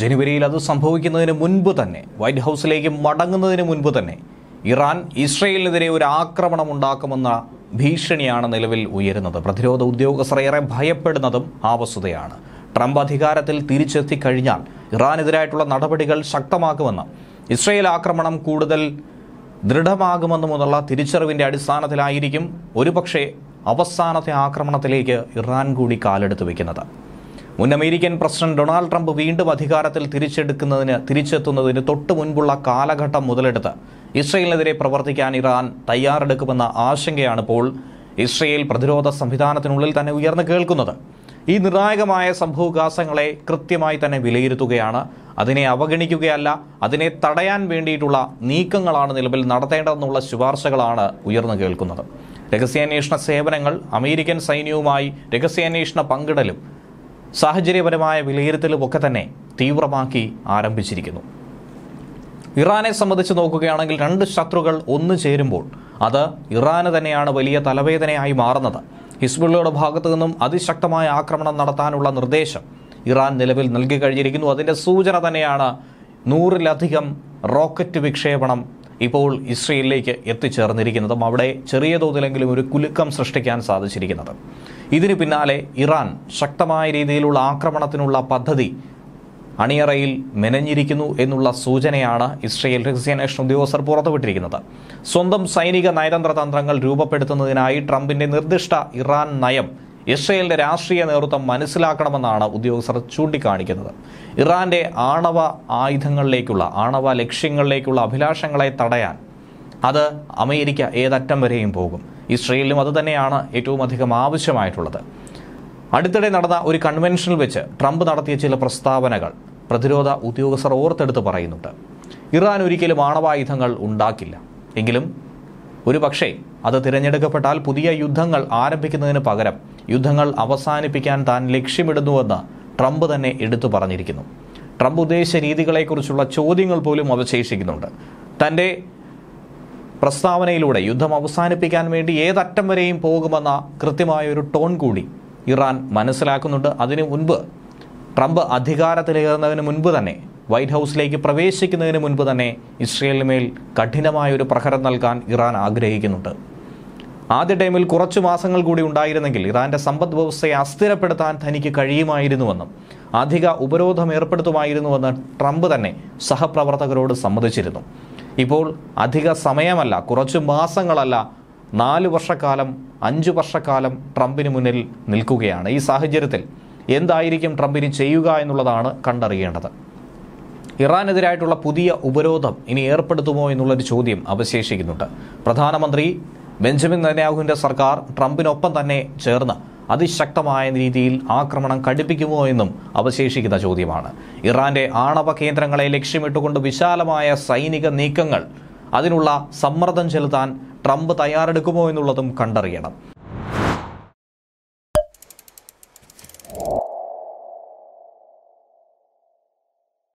ജനുവരിയിൽ അത് സംഭവിക്കുന്നതിന് മുൻപ് തന്നെ വൈറ്റ് ഹൗസിലേക്ക് മടങ്ങുന്നതിന് മുൻപ് തന്നെ ഇറാൻ ഇസ്രയേലിനെതിരെ ഒരു ആക്രമണം ഉണ്ടാക്കുമെന്ന ഭീഷണിയാണ് നിലവിൽ ഉയരുന്നത് പ്രതിരോധ ഉദ്യോഗസ്ഥർ ഏറെ ഭയപ്പെടുന്നതും ആ വസ്തുതയാണ് ട്രംപ് അധികാരത്തിൽ തിരിച്ചെത്തിക്കഴിഞ്ഞാൽ ഇറാനെതിരായിട്ടുള്ള നടപടികൾ ശക്തമാക്കുമെന്ന് ഇസ്രയേൽ ആക്രമണം കൂടുതൽ ദൃഢമാകുമെന്നുമുള്ള തിരിച്ചറിവിന്റെ അടിസ്ഥാനത്തിലായിരിക്കും ഒരുപക്ഷെ അവസാനത്തെ ആക്രമണത്തിലേക്ക് ഇറാൻ കൂടി കാലെടുത്ത് വെക്കുന്നത് മുൻ അമേരിക്കൻ പ്രസിഡന്റ് ഡൊണാൾഡ് ട്രംപ് വീണ്ടും അധികാരത്തിൽ തിരിച്ചെടുക്കുന്നതിന് തിരിച്ചെത്തുന്നതിന് തൊട്ടു മുൻപുള്ള കാലഘട്ടം മുതലെടുത്ത് ഇസ്രയേലിനെതിരെ പ്രവർത്തിക്കാൻ ഇറാൻ തയ്യാറെടുക്കുമെന്ന ആശങ്കയാണ് ഇപ്പോൾ ഇസ്രയേൽ പ്രതിരോധ സംവിധാനത്തിനുള്ളിൽ തന്നെ ഉയർന്നു കേൾക്കുന്നത് ഈ നിർണായകമായ സംഭവവികാസങ്ങളെ കൃത്യമായി തന്നെ വിലയിരുത്തുകയാണ് അതിനെ അവഗണിക്കുകയല്ല അതിനെ തടയാൻ വേണ്ടിയിട്ടുള്ള നീക്കങ്ങളാണ് നിലവിൽ നടത്തേണ്ടതെന്നുള്ള ശുപാർശകളാണ് ഉയർന്നു കേൾക്കുന്നത് രഹസ്യാന്വേഷണ സേവനങ്ങൾ അമേരിക്കൻ സൈന്യവുമായി രഹസ്യാന്വേഷണ പങ്കിടലും സാഹചര്യപരമായ വിലയിരുത്തലും ഒക്കെ തന്നെ തീവ്രമാക്കി ആരംഭിച്ചിരിക്കുന്നു ഇറാനെ സംബന്ധിച്ച് നോക്കുകയാണെങ്കിൽ രണ്ട് ശത്രുക്കൾ ഒന്നു ചേരുമ്പോൾ അത് ഇറാന് തന്നെയാണ് വലിയ തലവേദനയായി മാറുന്നത് ഹിസ്ബുള്ളയുടെ ഭാഗത്തു നിന്നും അതിശക്തമായ ആക്രമണം നടത്താനുള്ള നിർദ്ദേശം ഇറാൻ നിലവിൽ നൽകി കഴിഞ്ഞിരിക്കുന്നു അതിന്റെ സൂചന തന്നെയാണ് നൂറിലധികം റോക്കറ്റ് വിക്ഷേപണം ഇപ്പോൾ ഇസ്രയേലിലേക്ക് എത്തിച്ചേർന്നിരിക്കുന്നതും അവിടെ ചെറിയ തോതിലെങ്കിലും ഒരു കുലുക്കം സൃഷ്ടിക്കാൻ സാധിച്ചിരിക്കുന്നത് ഇതിന് പിന്നാലെ ഇറാൻ ശക്തമായ രീതിയിലുള്ള ആക്രമണത്തിനുള്ള പദ്ധതി അണിയറയിൽ മെനഞ്ഞിരിക്കുന്നു എന്നുള്ള സൂചനയാണ് ഇസ്രയേൽ രഹസ്യാന്വേഷണ ഉദ്യോഗസ്ഥർ പുറത്തുവിട്ടിരിക്കുന്നത് സ്വന്തം സൈനിക നയതന്ത്ര തന്ത്രങ്ങൾ രൂപപ്പെടുത്തുന്നതിനായി ട്രംപിന്റെ നിർദ്ദിഷ്ട ഇറാൻ നയം ഇസ്രയേലിന്റെ രാഷ്ട്രീയ നേതൃത്വം മനസ്സിലാക്കണമെന്നാണ് ഉദ്യോഗസ്ഥർ ചൂണ്ടിക്കാണിക്കുന്നത് ഇറാന്റെ ആണവ ആയുധങ്ങളിലേക്കുള്ള ആണവ ലക്ഷ്യങ്ങളിലേക്കുള്ള അഭിലാഷങ്ങളെ തടയാൻ അത് അമേരിക്ക ഏതറ്റം വരെയും പോകും ഇസ്രയേലിലും അതുതന്നെയാണ് ഏറ്റവും അധികം ആവശ്യമായിട്ടുള്ളത് അടുത്തിടെ നടന്ന ഒരു കൺവെൻഷനിൽ വെച്ച് ട്രംപ് നടത്തിയ ചില പ്രസ്താവനകൾ പ്രതിരോധ ഉദ്യോഗസ്ഥർ ഓർത്തെടുത്ത് പറയുന്നുണ്ട് ഇറാൻ ഒരിക്കലും ആണവായുധങ്ങൾ ഉണ്ടാക്കില്ല എങ്കിലും ഒരു പക്ഷേ അത് തിരഞ്ഞെടുക്കപ്പെട്ടാൽ പുതിയ യുദ്ധങ്ങൾ ആരംഭിക്കുന്നതിന് പകരം യുദ്ധങ്ങൾ അവസാനിപ്പിക്കാൻ താൻ ലക്ഷ്യമിടുന്നുവെന്ന് ട്രംപ് തന്നെ എടുത്തു പറഞ്ഞിരിക്കുന്നു ട്രംപ് ഉദ്ദേശിച്ച രീതികളെക്കുറിച്ചുള്ള ചോദ്യങ്ങൾ പോലും അവശേഷിക്കുന്നുണ്ട് തൻ്റെ പ്രസ്താവനയിലൂടെ യുദ്ധം അവസാനിപ്പിക്കാൻ വേണ്ടി ഏതറ്റം വരെയും പോകുമെന്ന കൃത്യമായ ഒരു ടോൺ കൂടി ഇറാൻ മനസ്സിലാക്കുന്നുണ്ട് അതിനു മുൻപ് ട്രംപ് അധികാരത്തിലേറുന്നതിന് മുൻപ് തന്നെ വൈറ്റ് ഹൗസിലേക്ക് പ്രവേശിക്കുന്നതിന് മുൻപ് തന്നെ ഇസ്രയേലിന് മേൽ കഠിനമായ ഒരു പ്രഹരം നൽകാൻ ഇറാൻ ആഗ്രഹിക്കുന്നുണ്ട് ആദ്യ ടൈമിൽ കുറച്ചു മാസങ്ങൾ കൂടി ഉണ്ടായിരുന്നെങ്കിൽ ഇറാന്റെ സമ്പദ് വ്യവസ്ഥയെ അസ്ഥിരപ്പെടുത്താൻ തനിക്ക് കഴിയുമായിരുന്നുവെന്നും അധിക ഉപരോധം ഏർപ്പെടുത്തുമായിരുന്നുവെന്ന് ട്രംപ് തന്നെ സഹപ്രവർത്തകരോട് സമ്മതിച്ചിരുന്നു ഇപ്പോൾ അധിക സമയമല്ല കുറച്ചു മാസങ്ങളല്ല നാല് വർഷക്കാലം അഞ്ചു വർഷക്കാലം ട്രംപിന് മുന്നിൽ നിൽക്കുകയാണ് ഈ സാഹചര്യത്തിൽ എന്തായിരിക്കും ട്രംപിന് ചെയ്യുക എന്നുള്ളതാണ് കണ്ടറിയേണ്ടത് ഇറാനെതിരായിട്ടുള്ള പുതിയ ഉപരോധം ഇനി ഏർപ്പെടുത്തുമോ എന്നുള്ളൊരു ചോദ്യം അവശേഷിക്കുന്നുണ്ട് പ്രധാനമന്ത്രി ബെഞ്ചമിൻ നെതന്യാഹുവിന്റെ സർക്കാർ ട്രംപിനൊപ്പം തന്നെ ചേർന്ന് അതിശക്തമായ രീതിയിൽ ആക്രമണം കടുപ്പിക്കുമോ എന്നും അവശേഷിക്കുന്ന ചോദ്യമാണ് ഇറാന്റെ ആണവ കേന്ദ്രങ്ങളെ ലക്ഷ്യമിട്ടുകൊണ്ട് വിശാലമായ സൈനിക നീക്കങ്ങൾ അതിനുള്ള സമ്മർദ്ദം ചെലുത്താൻ ട്രംപ് തയ്യാറെടുക്കുമോ എന്നുള്ളതും കണ്ടറിയണം